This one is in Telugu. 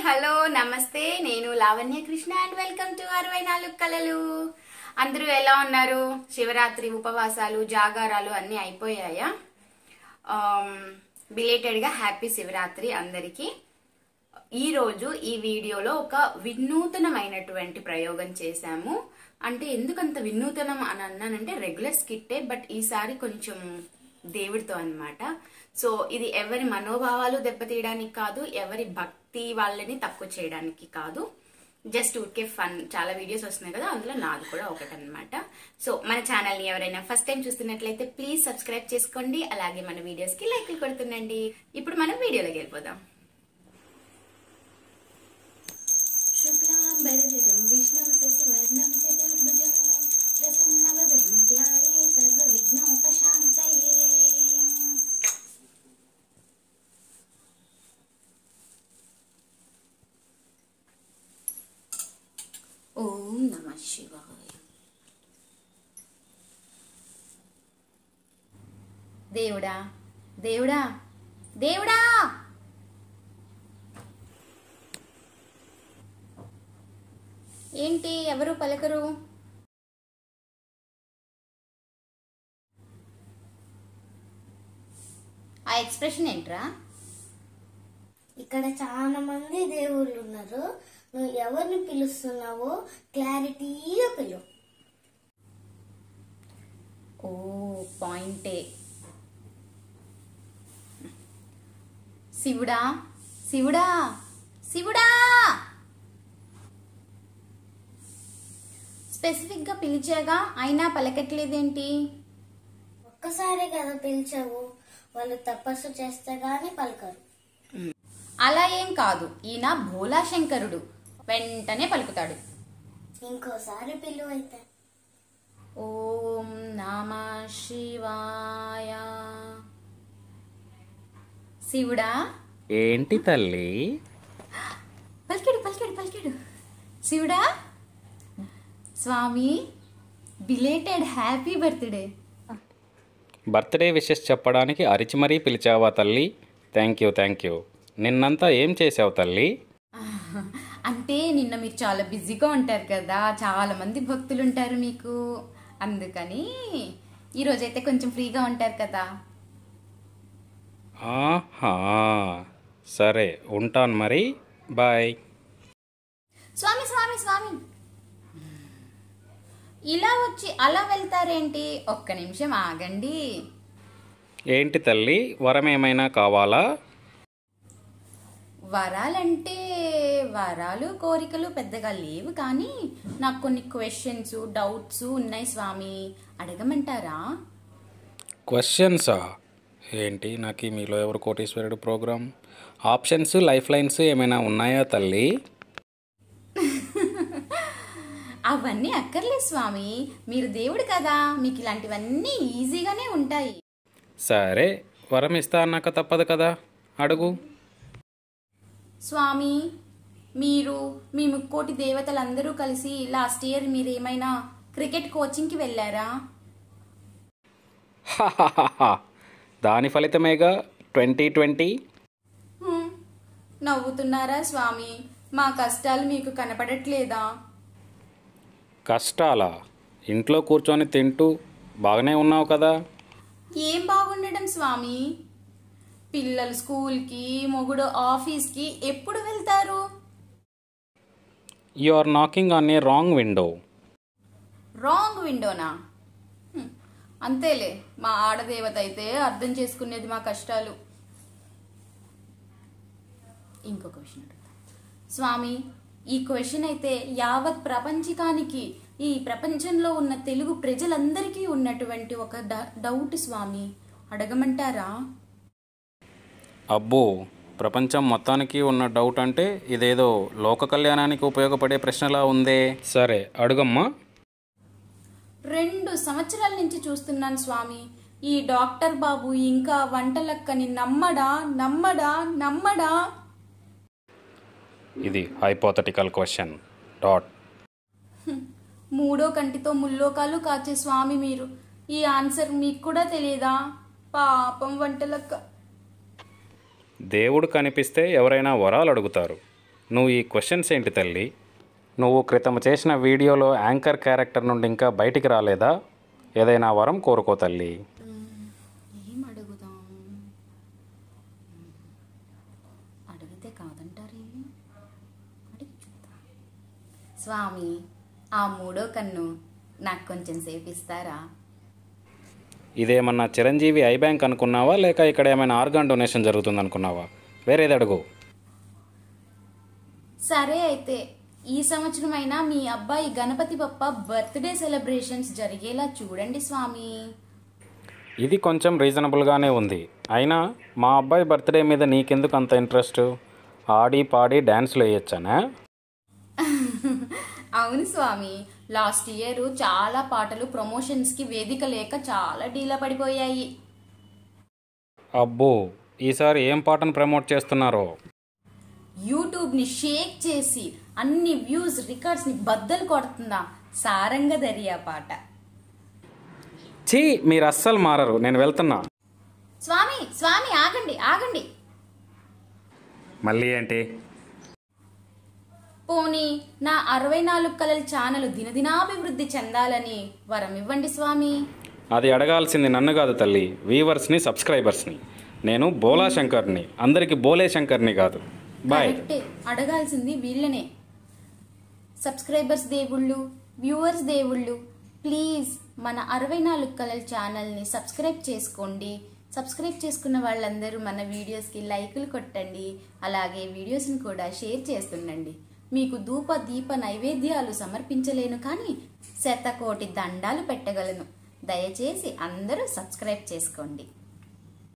హలో నమస్తే నేను Lavanya Krishna and welcome to అరవై నాలుగు కళలు అందరూ ఎలా ఉన్నారు శివరాత్రి ఉపవాసాలు జాగారాలు అన్నీ అయిపోయాయా బిలేటెడ్ గా హ్యాపీ శివరాత్రి అందరికీ ఈ రోజు ఈ వీడియోలో ఒక వినూతనమైనటువంటి ప్రయోగం చేశాము అంటే ఎందుకంత వినూతనం అని అన్నానంటే రెగ్యులర్ స్కిట్టే బట్ ఈసారి కొంచెం దేవుడితో అన్నమాట సో ఇది ఎవరి మనోభావాలు దెబ్బతీయడానికి కాదు ఎవరి భక్తి వాళ్ళని తక్కువ చేయడానికి కాదు జస్ట్ ఊరికే ఫన్ చాలా వీడియోస్ వస్తున్నాయి కదా అందులో నాది కూడా ఒకటన్నమాట సో మన ఛానల్ ని ఎవరైనా ఫస్ట్ టైం చూస్తున్నట్లయితే ప్లీజ్ సబ్స్క్రైబ్ చేసుకోండి అలాగే మన వీడియోస్ కి లైక్లు కొడుతుండండి ఇప్పుడు మనం వీడియోలోకి వెళ్ళిపోదాం శుక్లాంబరధరం విష్ణుం శశివర్ణం చతుర్భుజం ప్రసన్నవదనం ధ్యాయే సర్వవిఘ్నోపశాంతయే ఓం నమ శివాయ దేవుడా దేవుడా దేవుడా ఏంటి ఎవరు పలకరు ఆ ఎక్స్ప్రెషన్ ఏంట్రా ఇక్కడ చాలా మంది దేవుళ్ళు ఉన్నారు నువ్వు ఎవరిని పిలుస్తున్నావో క్లారిటీగా పిలు ఓ పాయింటే శివుడా శివుడా శివుడా స్పెసిఫిక్ గా పిలిచాగా అయినా పలకట్లేదేంటి ఒక్కసారి కదా పిలిచావు వాళ్ళు తపస్సు చేస్తే గాని పలకరు అలా ఏం కాదు ఈయన భోలా శంకరుడు వెంటనే పలుకుతాడు ఇంకోసారి పిలువు అయితే ఓం నమ శివాయ శివుడా ఏంటి తల్లి పలికాడు పలికాడు పలికాడు శివుడా స్వామి belated happy birthday birthday wishes చెప్పడానికి అరిచి మరీ పిలిచావా తల్లి థ్యాంక్ యూ థ్యాంక్ యూ నిన్నంతా ఏం చేసావు తల్లి అంటే నిన్న మీరు చాలా బిజీగా ఉంటారు కదా చాలా మంది భక్తులు ఉంటారు మీకు అందుకని ఈరోజైతే కొంచెం ఫ్రీగా ఉంటారు కదా ఆహా సరే ఉంటాను మరి బాయ్ స్వామి స్వామి స్వామి ఇలా వచ్చి అలా వెళ్తారేంటి ఒక్క నిమిషం ఆగండి ఏంటి తల్లి వరం ఏమైనా కావాలా వరాలంటే వరాలు కోరికలు పెద్దగా లేవు కానీ నాకు కొన్ని క్వశ్చన్స్ డౌట్స్ ఉన్నాయి స్వామి అడగమంటారా క్వశ్చన్సా ఏంటి నాకు ఈ మీలో ఎవరు కోటీశ్వరుడు ప్రోగ్రామ్ ఆప్షన్స్ లైఫ్ లైన్స్ ఏమైనా ఉన్నాయా తల్లి అవన్నీ అక్కర్లేదు స్వామి మీరు దేవుడు కదా మీకు ఇలాంటివన్నీ ఈజీగానే ఉంటాయి సరే వరం ఇస్తా అన్నాక తప్పదు కదా అడుగు స్వామి మీరు మీ ముక్కోటి దేవతలందరూ కలిసి లాస్ట్ ఇయర్ మీరు ఏమైనా క్రికెట్ కోచింగ్కి వెళ్ళారా హాహాహాహా. దాని ఫలితమేగా ట్వంటీ ట్వంటీ హ్మ్. నవ్వుతున్నారా స్వామి మా కష్టాలు మీకు కనపడట్లేదా కష్టాలా ఇంట్లో కూర్చొని తింటూ బాగానే ఉన్నావు కదా ఏం బాగుండడం స్వామి పిల్లలు స్కూల్కి మొగుడు ఆఫీస్కి ఎప్పుడు వెళ్తారు you are knocking on a wrong window wrong విండోనా హ్మ్. అంతేలే మా ఆడదేవత అయితే అర్థం చేసుకునేది మా కష్టాలు ఇంకొక క్వశ్చన్ అడుగుతా స్వామి ఈ క్వశ్చన్ అయితే యావత్ ప్రపంచికానికి ఈ ప్రపంచంలో ఉన్న తెలుగు ప్రజలందరికీ ఉన్నటువంటి ఒక డ- డౌట్ స్వామి అడగమంటారా అబ్బో ప్రపంచం మొత్తానికి ఉన్న డౌట్ అంటే ఇదేదో లోక కళ్యాణానికి ఉపయోగపడే ప్రశ్నలా ఉందే సరే అడుగమ్మా రెండు సంవత్సరాల నుంచి చూస్తున్నాను స్వామి ఈ డాక్టర్ బాబు ఇంకా వంటలక్కని నమ్మడా నమ్మడా నమ్మడా ఇది హైపోథటికల్ క్వశ్చన్ డాట్ మూడో కంటితో ముల్లోకాలు కాచే స్వామి మీరు ఈ ఆన్సర్ మీకు కూడా తెలియదా పాపం వంటలక్క దేవుడు కనిపిస్తే ఎవరైనా వరాలు అడుగుతారు నువ్వు ఈ క్వశ్చన్స్ ఏంటి తల్లి నువ్వు క్రితం చేసిన వీడియోలో యాంకర్ క్యారెక్టర్ నుండి ఇంకా బయటికి రాలేదా ఏదైనా వరం కోరుకో తల్లి ఏం అడుగుదాం అడిగితే కాదంటారే అడిగి చూద్దాం స్వామి ఆ మూడో కన్ను నాకు కొంచెం సేపు ఇస్తారా ఇదేమన్నా చిరంజీవి ఐ బ్యాంక్ అనుకున్నావా లేక ఇక్కడ ఏమైనా ఆర్గాన్ డొనేషన్ జరుగుతుంది అనుకున్నావా వేరేది అడుగు సరే అయితే ఈ సంవత్సరం అయినా మీ అబ్బాయి గణపతి బప్ప బర్త్డే సెలబ్రేషన్స్ జరిగేలా చూడండి స్వామి ఇది కొంచెం రీజనబుల్గానే ఉంది అయినా మా అబ్బాయి బర్త్డే మీద నీకెందుకు అంత ఇంట్రెస్ట్ ఆడి పాడి డ్యాన్స్లు వేయొచ్చానా అవును స్వామి లాస్ట్ ఇయర్ చాలా పాటలు ప్రమోషన్స్కి వేదిక లేక చాలా డీలా పడిపోయాయి అబ్బో ఈసారి ఏం పాటను ప్రమోట్ చేస్తున్నారో యూట్యూబ్ని షేక్ చేసి అన్ని వ్యూస్ రికార్డ్స్ని బద్దలు కొడుతుందా సారంగ దరియా పాట ఛీ మీరు అస్సలు మారరు నేను వెళ్తున్నా స్వామి స్వామి ఆగండి ఆగండి మళ్ళీ ఏంటి పోనీ నా అరవై నాలుగు కలల ఛానల్ దినదినాభివృద్ధి చెందాలని వరం ఇవ్వండి స్వామి అది అడగాల్సింది నన్ను కాదు తల్లి వీవర్స్ని సబ్స్క్రైబర్స్ని నేను బోలా శంకర్ని అందరికి బోలే శంకర్ని కాదు బాయ్ కరెక్టే అడగాల్సింది వీళ్ళనే సబ్స్క్రైబర్స్ దేవుళ్ళు వ్యూవర్స్ దేవుళ్ళు ప్లీజ్ మన అరవై నాలుగు కలల ఛానల్ని సబ్స్క్రైబ్ చేసుకోండి సబ్స్క్రైబ్ చేసుకున్న వాళ్ళందరూ మన వీడియోస్కి లైకులు కొట్టండి అలాగే వీడియోస్ని కూడా షేర్ చేస్తుండండి మీకు ధూప దీప నైవేద్యాలు సమర్పించలేను కానీ శతకోటి దండాలు పెట్టగలను దయచేసి అందరూ సబ్స్క్రైబ్ చేసుకోండి